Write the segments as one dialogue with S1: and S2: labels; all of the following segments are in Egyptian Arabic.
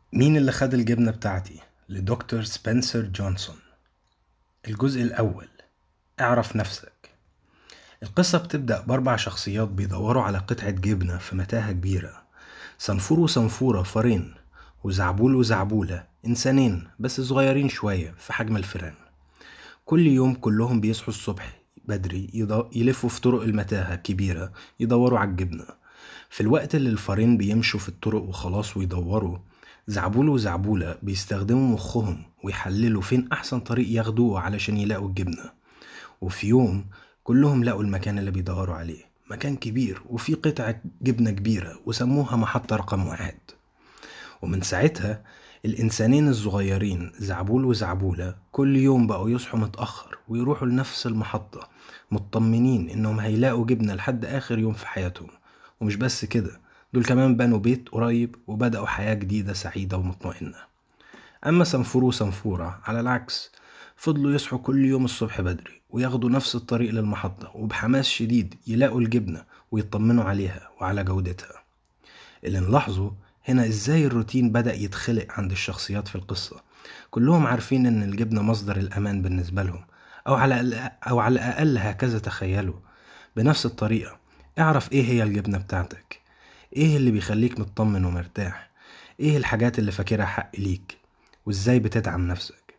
S1: مين اللي خد الجبنة بتاعتي؟ لدكتور سبنسر جونسون الجزء الأول اعرف نفسك القصة بتبدأ بأربع شخصيات بيدوروا على قطعة جبنة في متاهة كبيرة صنفور وصنفورة فارين وزعبول وزعبولة إنسانين بس صغيرين شوية في حجم الفئران كل يوم كلهم بيصحوا الصبح بدري يض- يلفوا في طرق المتاهة الكبيرة يدوروا على الجبنة في الوقت اللي الفارين بيمشوا في الطرق وخلاص ويدوروا زعبول وزعبولة بيستخدموا مخهم ويحللوا فين أحسن طريق ياخدوه علشان يلاقوا الجبنة وفي يوم كلهم لقوا المكان اللي بيدوروا عليه مكان كبير وفيه قطعة جبنة كبيرة وسموها محطة رقم واحد ومن ساعتها الإنسانين الصغيرين زعبول وزعبولة كل يوم بقوا يصحوا متأخر ويروحوا لنفس المحطة مطمنين إنهم هيلاقوا جبنة لحد آخر يوم في حياتهم ومش بس كده دول كمان بنوا بيت قريب وبدأوا حياة جديدة سعيدة ومطمئنة أما صنفور وصنفورة على العكس فضلوا يصحوا كل يوم الصبح بدري وياخدوا نفس الطريق للمحطة وبحماس شديد يلاقوا الجبنة ويطمنوا عليها وعلى جودتها اللي نلاحظه هنا ازاي الروتين بدأ يتخلق عند الشخصيات في القصة كلهم عارفين ان الجبنة مصدر الأمان بالنسبة لهم أو على الأ- أو على الأقل هكذا تخيلوا بنفس الطريقة اعرف ايه هي الجبنة بتاعتك ايه اللي بيخليك مطمن ومرتاح ايه الحاجات اللي فاكرها حق ليك وازاي بتدعم نفسك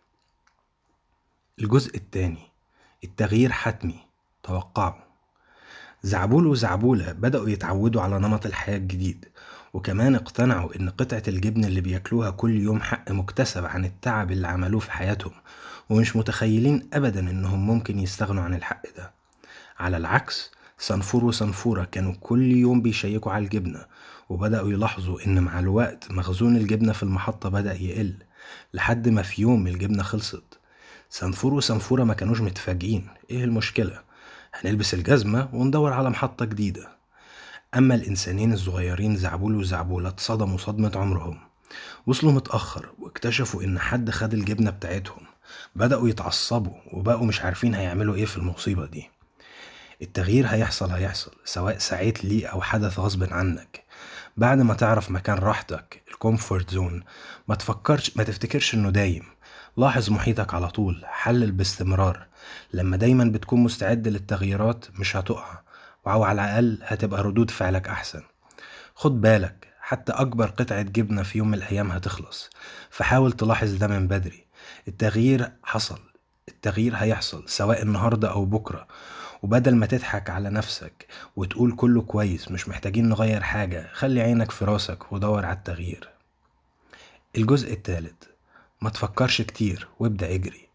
S1: الجزء التاني التغيير حتمي توقعه زعبول وزعبولة بدأوا يتعودوا على نمط الحياة الجديد وكمان اقتنعوا إن قطعة الجبن اللي بياكلوها كل يوم حق مكتسب عن التعب اللي عملوه في حياتهم ومش متخيلين أبدا إنهم ممكن يستغنوا عن الحق ده على العكس صنفور وصنفورة كانوا كل يوم بيشيكوا على الجبنة وبدأوا يلاحظوا إن مع الوقت مخزون الجبنة في المحطة بدأ يقل لحد ما في يوم الجبنة خلصت صنفور وصنفورة ما كانوش متفاجئين ايه المشكلة هنلبس الجزمة وندور على محطة جديدة أما الإنسانين الصغيرين زعبول وزعبولة اتصدموا صدمة عمرهم وصلوا متأخر واكتشفوا إن حد خد الجبنة بتاعتهم بدأوا يتعصبوا وبقوا مش عارفين هيعملوا إيه في المصيبة دي التغيير هيحصل هيحصل سواء سعيت ليه أو حدث غصب عنك بعد ما تعرف مكان راحتك الكومفورت زون ما تفكرش ما تفتكرش انه دايم لاحظ محيطك على طول حلل باستمرار لما دايما بتكون مستعد للتغييرات مش هتقع او على الاقل هتبقى ردود فعلك احسن خد بالك حتى اكبر قطعة جبنة في يوم من الايام هتخلص فحاول تلاحظ ده من بدري التغيير حصل التغيير هيحصل سواء النهاردة او بكرة وبدل ما تضحك على نفسك وتقول كله كويس مش محتاجين نغير حاجة خلي عينك في راسك ودور على التغيير الجزء الثالث ما تفكرش كتير وابدأ اجري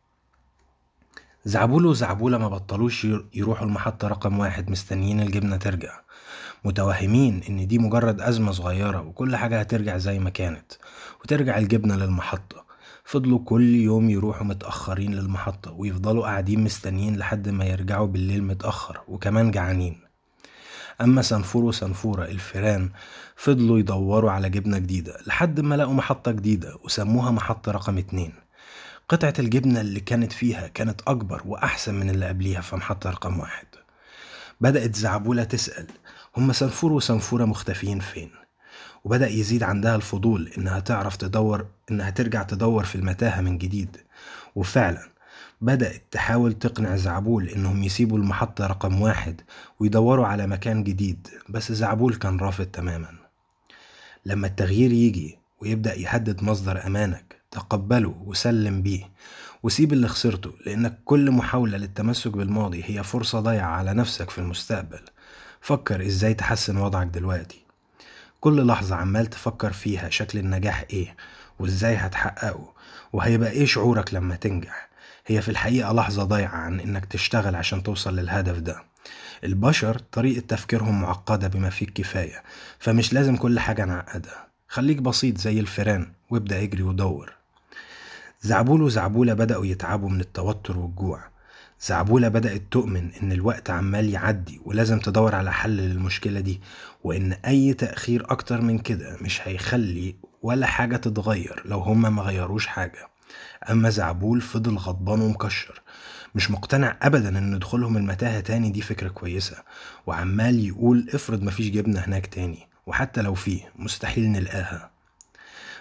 S1: زعبول وزعبولة ما بطلوش ير- يروحوا المحطة رقم واحد مستنيين الجبنة ترجع متوهمين ان دي مجرد أزمة صغيرة وكل حاجة هترجع زي ما كانت وترجع الجبنة للمحطة فضلوا كل يوم يروحوا متأخرين للمحطة ويفضلوا قاعدين مستنيين لحد ما يرجعوا بالليل متأخر وكمان جعانين أما صنفور وصنفورة الفيران فضلوا يدوروا على جبنة جديدة لحد ما لقوا محطة جديدة وسموها محطة رقم اتنين قطعة الجبنة اللي كانت فيها كانت أكبر وأحسن من اللي قبليها في محطة رقم واحد بدأت زعبولة تسأل هما صنفور وصنفورة مختفيين فين وبدأ يزيد عندها الفضول إنها تعرف تدور إنها ترجع تدور في المتاهة من جديد وفعلا بدأت تحاول تقنع زعبول إنهم يسيبوا المحطة رقم واحد ويدوروا على مكان جديد بس زعبول كان رافض تماما لما التغيير يجي ويبدأ يهدد مصدر أمانك تقبله وسلم بيه وسيب اللي خسرته لأنك كل محاولة للتمسك بالماضي هي فرصة ضايعة على نفسك في المستقبل فكر إزاي تحسن وضعك دلوقتي كل لحظة عمال تفكر فيها شكل النجاح إيه وإزاي هتحققه وهيبقى إيه شعورك لما تنجح هي في الحقيقة لحظة ضايعة عن إنك تشتغل عشان توصل للهدف ده البشر طريقة تفكيرهم معقدة بما فيه الكفاية فمش لازم كل حاجة نعقدها خليك بسيط زي الفيران وابدأ اجري ودور زعبول وزعبولة بدأوا يتعبوا من التوتر والجوع زعبولة بدأت تؤمن إن الوقت عمال يعدي ولازم تدور على حل للمشكلة دي وإن أي تأخير أكتر من كده مش هيخلي ولا حاجة تتغير لو هما ما غيروش حاجة أما زعبول فضل غضبان ومكشر مش مقتنع أبدا إن دخولهم المتاهة تاني دي فكرة كويسة وعمال يقول افرض مفيش جبنة هناك تاني وحتى لو فيه مستحيل نلقاها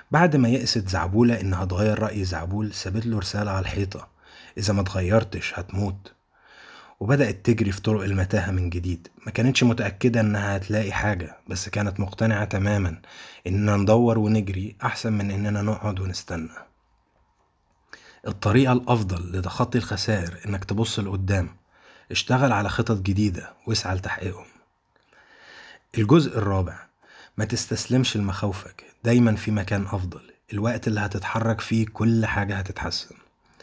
S1: بعد ما يأست زعبولة إنها تغير رأي زعبول سابت له رسالة على الحيطة إذا ما اتغيرتش هتموت وبدأت تجري في طرق المتاهة من جديد ما كانتش متأكدة إنها هتلاقي حاجة بس كانت مقتنعة تماما إننا ندور ونجري أحسن من إننا نقعد ونستنى الطريقة الأفضل لتخطي الخسائر إنك تبص لقدام اشتغل على خطط جديدة واسعى لتحقيقهم الجزء الرابع ما تستسلمش لمخاوفك دايما في مكان أفضل الوقت اللي هتتحرك فيه كل حاجة هتتحسن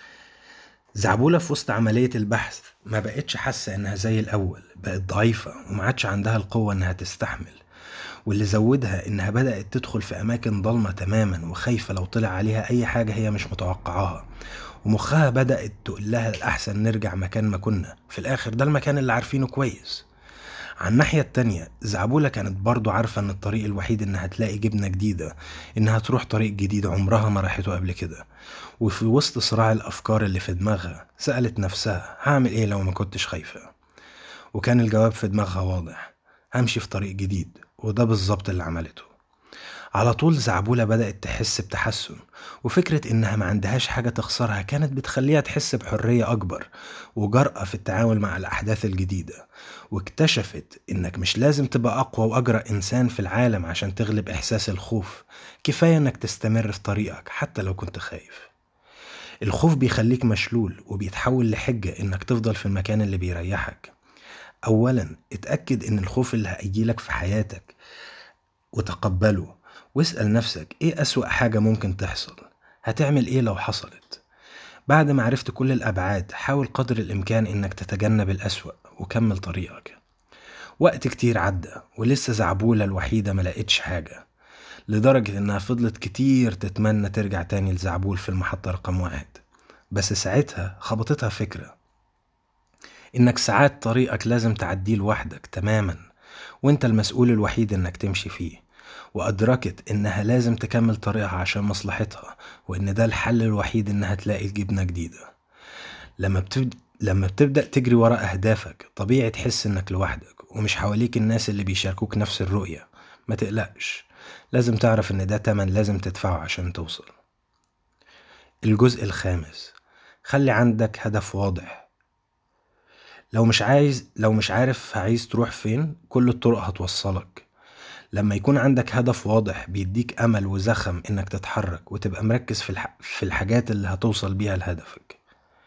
S1: زعبولة في وسط عملية البحث ما بقتش حاسة إنها زي الأول بقت ضعيفة وما عادش عندها القوة إنها تستحمل واللي زودها إنها بدأت تدخل في أماكن ضلمة تماما وخايفة لو طلع عليها أي حاجة هي مش متوقعاها ومخها بدأت تقول لها الأحسن نرجع مكان ما كنا في الآخر ده المكان اللي عارفينه كويس على الناحية التانية زعبولة كانت برضو عارفة ان الطريق الوحيد انها تلاقي جبنة جديدة انها تروح طريق جديد عمرها ما راحته قبل كده وفي وسط صراع الافكار اللي في دماغها سألت نفسها هعمل ايه لو ما كنتش خايفة وكان الجواب في دماغها واضح همشي في طريق جديد وده بالظبط اللي عملته على طول زعبولة بدأت تحس بتحسن وفكرة إنها ما عندهاش حاجة تخسرها كانت بتخليها تحس بحرية أكبر وجرأة في التعامل مع الأحداث الجديدة واكتشفت إنك مش لازم تبقى أقوى وأجرأ إنسان في العالم عشان تغلب إحساس الخوف كفاية إنك تستمر في طريقك حتى لو كنت خايف الخوف بيخليك مشلول وبيتحول لحجة إنك تفضل في المكان اللي بيريحك أولا اتأكد إن الخوف اللي هيجيلك في حياتك وتقبله واسأل نفسك ايه أسوأ حاجة ممكن تحصل هتعمل ايه لو حصلت بعد ما عرفت كل الأبعاد حاول قدر الإمكان إنك تتجنب الأسوأ وكمل طريقك وقت كتير عدى ولسه زعبولة الوحيدة ملقتش حاجة لدرجة إنها فضلت كتير تتمنى ترجع تاني لزعبول في المحطة رقم واحد بس ساعتها خبطتها فكرة إنك ساعات طريقك لازم تعديه لوحدك تماما وإنت المسؤول الوحيد إنك تمشي فيه وأدركت إنها لازم تكمل طريقها عشان مصلحتها وإن ده الحل الوحيد إنها تلاقي جبنة جديدة لما بتبدأ لما بتبدأ تجري ورا أهدافك طبيعي تحس إنك لوحدك ومش حواليك الناس اللي بيشاركوك نفس الرؤية ما تقلقش لازم تعرف إن ده تمن لازم تدفعه عشان توصل الجزء الخامس خلي عندك هدف واضح لو مش عايز لو مش عارف عايز تروح فين كل الطرق هتوصلك لما يكون عندك هدف واضح بيديك أمل وزخم إنك تتحرك وتبقى مركز في, الح... في الحاجات اللي هتوصل بيها لهدفك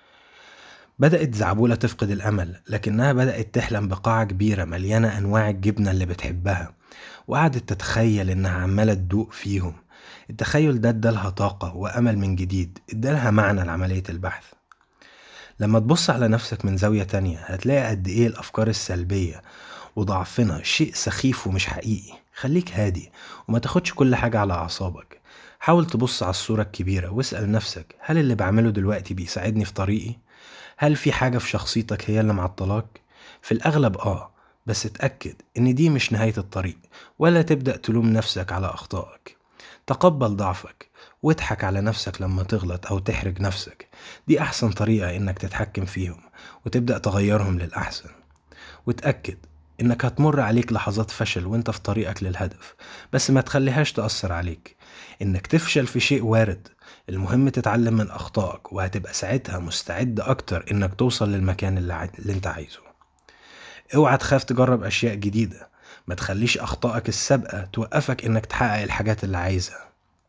S1: بدأت زعبولة تفقد الأمل لكنها بدأت تحلم بقاعة كبيرة مليانة أنواع الجبنة اللي بتحبها وقعدت تتخيل إنها عمالة تدوق فيهم التخيل ده ادالها طاقة وأمل من جديد ادالها معنى لعملية البحث لما تبص على نفسك من زاوية تانية هتلاقي قد إيه الأفكار السلبية وضعفنا شيء سخيف ومش حقيقي خليك هادي وما تاخدش كل حاجة على أعصابك حاول تبص على الصورة الكبيرة واسأل نفسك هل اللي بعمله دلوقتي بيساعدني في طريقي؟ هل في حاجة في شخصيتك هي اللي معطلاك؟ في الأغلب آه بس اتأكد إن دي مش نهاية الطريق ولا تبدأ تلوم نفسك على أخطائك تقبل ضعفك واضحك على نفسك لما تغلط أو تحرج نفسك دي أحسن طريقة إنك تتحكم فيهم وتبدأ تغيرهم للأحسن وتأكد إنك هتمر عليك لحظات فشل وإنت في طريقك للهدف بس ما تخليهاش تأثر عليك إنك تفشل في شيء وارد المهم تتعلم من أخطائك وهتبقى ساعتها مستعد أكتر إنك توصل للمكان اللي, ع... اللي إنت عايزه اوعى تخاف تجرب أشياء جديدة ما تخليش أخطائك السابقة توقفك إنك تحقق الحاجات اللي عايزها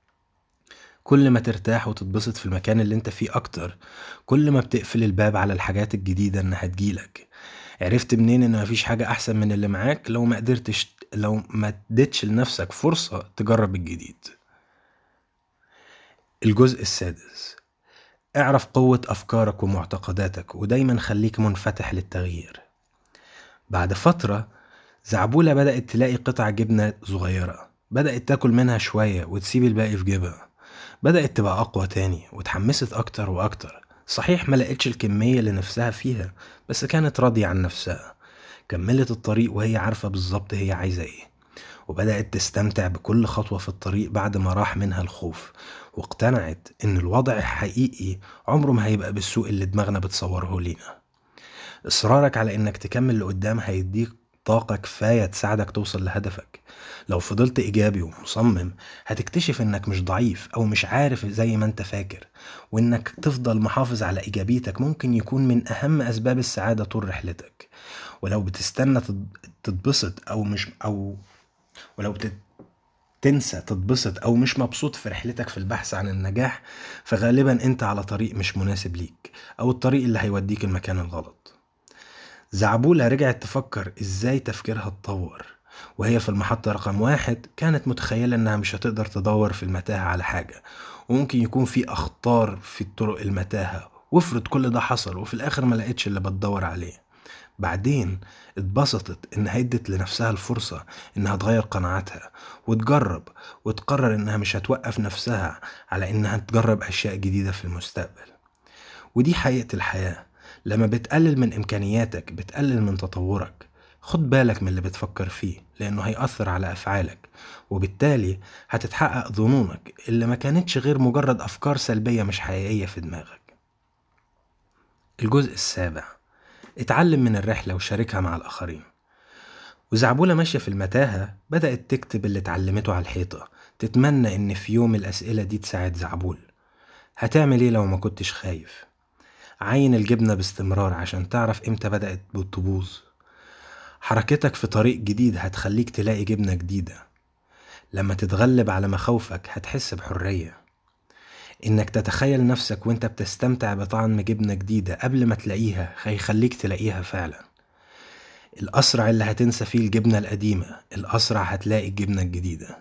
S1: كل ما ترتاح وتتبسط في المكان اللي انت فيه أكتر كل ما بتقفل الباب على الحاجات الجديدة إنها تجيلك عرفت منين ان مفيش حاجة احسن من اللي معاك لو ما قدرتش لو ما اديتش لنفسك فرصة تجرب الجديد الجزء السادس اعرف قوة أفكارك ومعتقداتك ودايما خليك منفتح للتغيير بعد فترة زعبولة بدأت تلاقي قطع جبنة صغيرة بدأت تاكل منها شوية وتسيب الباقي في جيبها بدأت تبقى أقوى تاني وتحمست أكتر وأكتر صحيح ما لقيتش الكمية اللي نفسها فيها بس كانت راضية عن نفسها كملت الطريق وهي عارفة بالظبط هي عايزة ايه وبدأت تستمتع بكل خطوة في الطريق بعد ما راح منها الخوف واقتنعت ان الوضع الحقيقي عمره ما هيبقى بالسوء اللي دماغنا بتصوره لينا اصرارك على انك تكمل لقدام هيديك طاقة كفاية تساعدك توصل لهدفك لو فضلت إيجابي ومصمم هتكتشف إنك مش ضعيف أو مش عارف زي ما أنت فاكر وإنك تفضل محافظ على إيجابيتك ممكن يكون من أهم أسباب السعادة طول رحلتك ولو بتستنى تتبسط أو مش أو ولو بتت... تنسى تتبسط أو مش مبسوط في رحلتك في البحث عن النجاح فغالبا أنت على طريق مش مناسب ليك أو الطريق اللي هيوديك المكان الغلط زعبولة رجعت تفكر إزاي تفكيرها اتطور وهي في المحطة رقم واحد كانت متخيلة إنها مش هتقدر تدور في المتاهة على حاجة وممكن يكون في أخطار في الطرق المتاهة وافرض كل ده حصل وفي الآخر ما لقيتش اللي بتدور عليه بعدين اتبسطت انها ادت لنفسها الفرصة انها تغير قناعاتها وتجرب وتقرر انها مش هتوقف نفسها على انها تجرب اشياء جديدة في المستقبل ودي حقيقة الحياة لما بتقلل من امكانياتك بتقلل من تطورك خد بالك من اللي بتفكر فيه لانه هيأثر على افعالك وبالتالي هتتحقق ظنونك اللي ما كانتش غير مجرد افكار سلبية مش حقيقية في دماغك الجزء السابع اتعلم من الرحلة وشاركها مع الآخرين وزعبولة ماشية في المتاهة بدأت تكتب اللي اتعلمته على الحيطة تتمنى إن في يوم الأسئلة دي تساعد زعبول هتعمل إيه لو ما كنتش خايف عين الجبنة باستمرار عشان تعرف إمتى بدأت تبوظ حركتك في طريق جديد هتخليك تلاقي جبنة جديدة لما تتغلب على مخاوفك هتحس بحرية انك تتخيل نفسك وانت بتستمتع بطعم جبنة جديدة قبل ما تلاقيها هيخليك تلاقيها فعلا الأسرع اللي هتنسى فيه الجبنة القديمة الأسرع هتلاقي الجبنة الجديدة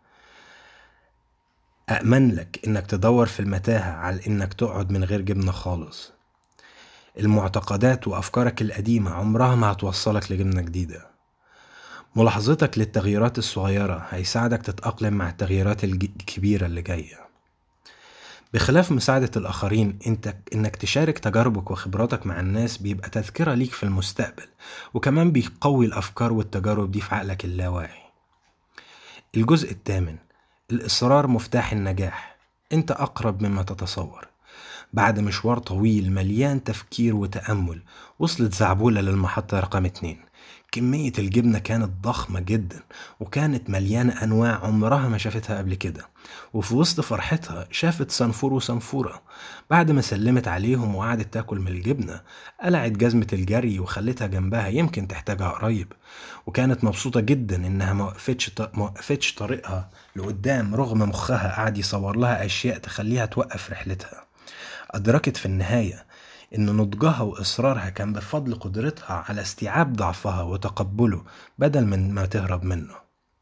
S1: أأمن لك إنك تدور في المتاهة على إنك تقعد من غير جبنة خالص المعتقدات وأفكارك القديمة عمرها ما هتوصلك لجبنة جديدة ملاحظتك للتغييرات الصغيرة هيساعدك تتأقلم مع التغييرات الكبيرة اللي جاية بخلاف مساعدة الآخرين انت انك تشارك تجاربك وخبراتك مع الناس بيبقى تذكرة ليك في المستقبل وكمان بيقوي الأفكار والتجارب دي في عقلك اللاواعي الجزء الثامن الإصرار مفتاح النجاح انت أقرب مما تتصور بعد مشوار طويل مليان تفكير وتأمل وصلت زعبولة للمحطة رقم اتنين كمية الجبنة كانت ضخمة جدا وكانت مليانة أنواع عمرها ما شافتها قبل كده وفي وسط فرحتها شافت صنفور وصنفورة بعد ما سلمت عليهم وقعدت تاكل من الجبنة قلعت جزمة الجري وخلتها جنبها يمكن تحتاجها قريب وكانت مبسوطة جدا إنها موقفتش موقفتش طريقها لقدام رغم مخها قعد يصور لها أشياء تخليها توقف رحلتها أدركت في النهاية إن نضجها وإصرارها كان بفضل قدرتها على استيعاب ضعفها وتقبله بدل من ما تهرب منه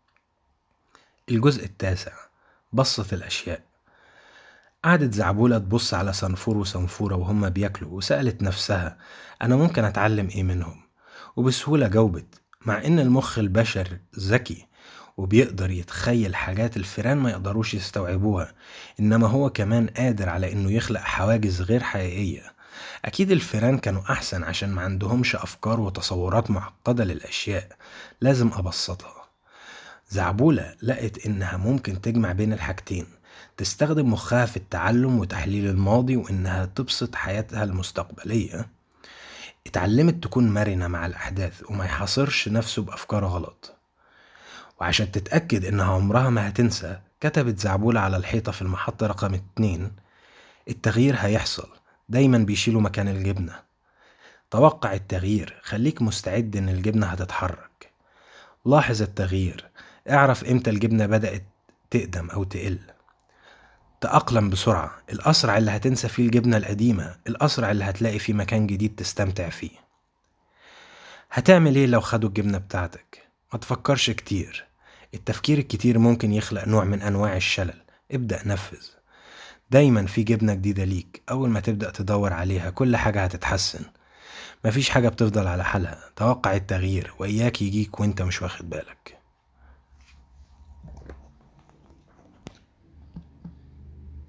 S1: الجزء التاسع بصت الأشياء قعدت زعبولة تبص على صنفور وصنفورة وهما بياكلوا وسألت نفسها أنا ممكن أتعلم إيه منهم وبسهولة جاوبت مع إن المخ البشر ذكي وبيقدر يتخيل حاجات الفيران ما يقدروش يستوعبوها إنما هو كمان قادر على إنه يخلق حواجز غير حقيقية أكيد الفيران كانوا أحسن عشان ما عندهمش أفكار وتصورات معقدة للأشياء لازم أبسطها زعبولة لقت إنها ممكن تجمع بين الحاجتين تستخدم مخها في التعلم وتحليل الماضي وإنها تبسط حياتها المستقبلية اتعلمت تكون مرنة مع الأحداث وما يحاصرش نفسه بأفكار غلط وعشان تتأكد إنها عمرها ما هتنسى كتبت زعبولة على الحيطة في المحطة رقم اتنين التغيير هيحصل دايما بيشيلوا مكان الجبنة توقع التغيير خليك مستعد إن الجبنة هتتحرك لاحظ التغيير اعرف إمتى الجبنة بدأت تقدم أو تقل تأقلم بسرعة الأسرع اللي هتنسى فيه الجبنة القديمة الأسرع اللي هتلاقي فيه مكان جديد تستمتع فيه هتعمل ايه لو خدوا الجبنة بتاعتك ما تفكرش كتير التفكير الكتير ممكن يخلق نوع من أنواع الشلل ابدأ نفذ دايما في جبنة جديدة ليك أول ما تبدأ تدور عليها كل حاجة هتتحسن مفيش حاجة بتفضل على حالها توقع التغيير وإياك يجيك وانت مش واخد بالك